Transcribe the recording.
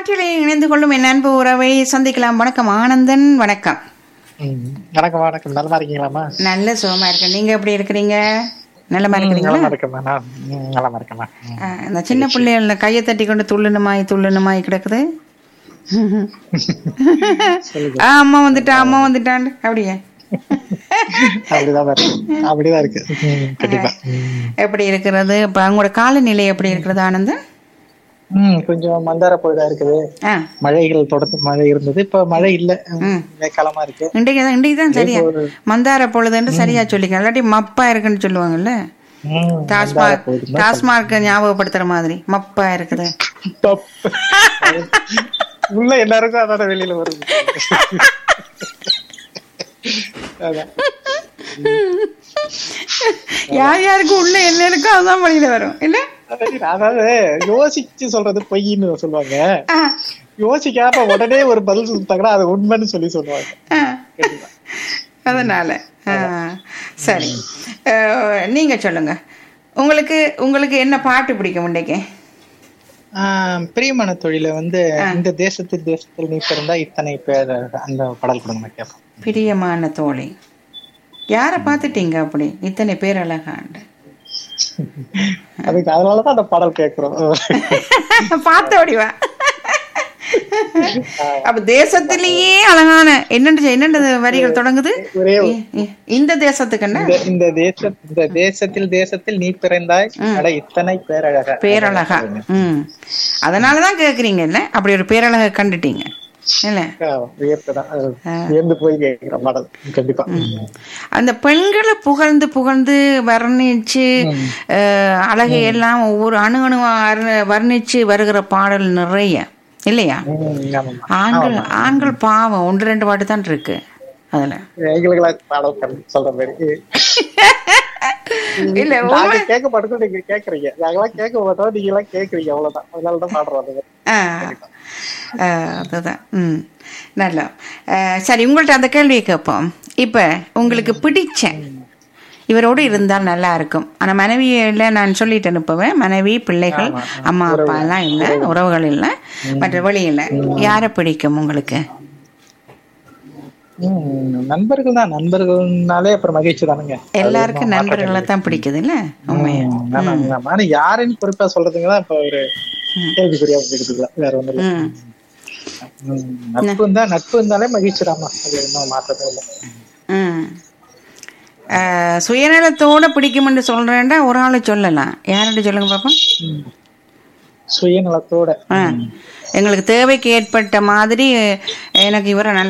காற்றிலே இணைந்து கொள்ளும் என் அன்பு உறவை சந்திக்கலாம் வணக்கம் ஆனந்தன் வணக்கம் ம். வணக்கம் வணக்கம் நலமா இருக்கீங்களாம்மா நல்ல சுகமா இருக்கேன் நீங்க எப்படி இருக்கிறீங்க நல்லமா இருக்கிறீங்களா நலமா இருக்கேம்மா நான் ம், நலமா இருக்கேம்மா ம். ஆ, இந்த சின்ன பிள்ளைகள் கையை தட்டி கொண்டு துள்ளுனுமாய் துள்ளுனுமாய் கிடக்குது ஆ, அம்மா வந்துட்டா அம்மா வந்துட்டான் அப்படியே அப்படிதான் இருக்கு அப்படிதான் இருக்கு ம், கண்டிப்பா ம். எப்படி இருக்கிறது இப்ப அவங்களோட காலநிலை எப்படி இருக்கிறது ஆனந்தன் ம் கொஞ்சம் மந்தார பொழுதா இருக்குது ஆ மழைகள் தொடர்ந்து மழை இருந்தது இப்ப மழை இல்ல ம். மேக்காலமா இருக்கு இன்றைக்கு தான் இன்றைக்கு தான் சரியா மந்தார பொழுதுன்னு சரியா சொல்லிக்க இல்லாட்டி மப்பா இருக்குன்னு சொல்லுவாங்கல்ல ம், டாஸ்மாக் மந்தார பொழுது. டாஸ்மார்க் ஞாபகப்படுத்துற மாதிரி மப்பா இருக்குது தப். உள்ள எல்லாருக்கும் அதான வெளியில வருது அதான். யார் யாருக்கு உள்ள என்ன இருக்கோ அதுதான் வெளியில வரும் இல்ல அதாவது யோசிச்சு சொல்றது பொய்ன்னு சொல்லுவாங்க ஆ, யோசிக்காம உடனே ஒரு பதில் சொல்லிட்டாங்கன்னா அது உண்மைன்னு சொல்லி சொல்லுவாங்க ஆ. அதனால ஆ, சரி அஹ், நீங்க சொல்லுங்க உங்களுக்கு உங்களுக்கு என்ன பாட்டு பிடிக்கும் இன்றைக்கு ஆஹ் பிரியமான தொழில வந்து இந்த தேசத்தில் தேசத்தில் நீ பிறந்தா இத்தனை பேர் அந்த பாடல் கொடுங்க கேட்போம் பிரியமான தோழி யாரை பார்த்துட்டீங்க அப்படி இத்தனை பேர் அழகாண்டு அதுக்கு அதனாலதான் அந்த பாடல் கேட்கிறோம் பார்த்த வடிவா அப்ப தேசத்திலேயே அழகான என்னண்டு என்னண்டு வரிகள் தொடங்குது ஒரே இ- இ- இந்த தேசத்துக்கு என்ன இந்த இந்த தேச இந்த தேசத்தில் தேசத்தில் நீ பிறந்தாய் அட இத்தனை பேரழக பேரழகா ம் அதனாலதான் கேக்குறீங்க இல்ல அப்படி ஒரு பேரழக கண்டுட்டீங்க இல்ல வியப்புதான் அது வியந்து போய் கேட்கிற பாடல் கண்டிப்பா அந்த பெண்களை புகழ்ந்து புகழ்ந்து வர்ணிச்சு அஹ், அழகை எல்லாம் ஒவ்வொரு அணு அணுவா வர்ண- வர்ணிச்சு வருகிற பாடல் நிறைய இல்லையா ம், ஆமாம்மா. ஆண்கள் ஆண்கள் பாவம் ஒன்று ரெண்டு பாட்டு தான் இருக்கு அதுல எங்களுக்கெல்லாம் பாடல் கண்டு சொல்ற மாதிரி இல்ல நாங்க கேட்க மாட்டோம் நீங்க கேக்குறீங்க நாங்கெல்லாம் கேட்க மாட்டோம் நீங்க எல்லாம் கேக்குறீங்க அவ்வளவுதான் அதனாலதான் பாடுறோம் அந்த மாதிரி. ஆ, ஆ, அதுதான் ம் நல்லா ஆ, சரி உங்கள்ட்ட அந்த கேள்வியை கேட்போம் இப்போ உங்களுக்கு பிடிச்ச இவரோடு இருந்தால் நல்லா இருக்கும் ஆனா மனைவி இல்லை நான் சொல்லிட்டு அனுப்புவேன் மனைவி பிள்ளைகள் அம்மா அப்பா எல்லாம் இல்லை உறவுகள் இல்லை மற்ற வழி இல்லை யாரை பிடிக்கும் உங்களுக்கு ம், நண்பர்கள் தான் நண்பர்கள்னாலே அப்புறம் மகிழ்ச்சி தானுங்க எல்லாருக்கும் நண்பர்களை தான் பிடிக்குது இல்ல உண்மையா ம், ஆமா, ஆமா. ஆனா யாருன்னு குறிப்பா சொல்றதுங்கதான் இப்ப ஒரு கேள்விக்குறியா எடுத்துக்கலாம் வேற ஒண்ணும் இல்ல ம் ம், நட்பு இருந்தா நட்பு இருந்தாலே மகிழ்ச்சி தாமா அது ஒன்றும் மாற்றமே இல்லை ம் ஆ, சுயநலத்தோட பிடிக்கும்னு சொல்றேன்டா ஒரு ஆளை சொல்லலாம் யார்கிட்ட சொல்லுங்க பாப்போம் ம். சுயநலத்தோட ஆ. எங்களுக்கு தேவைக்கு ஏற்பட்ட மாதிரி எனக்கு இவரை நல்ல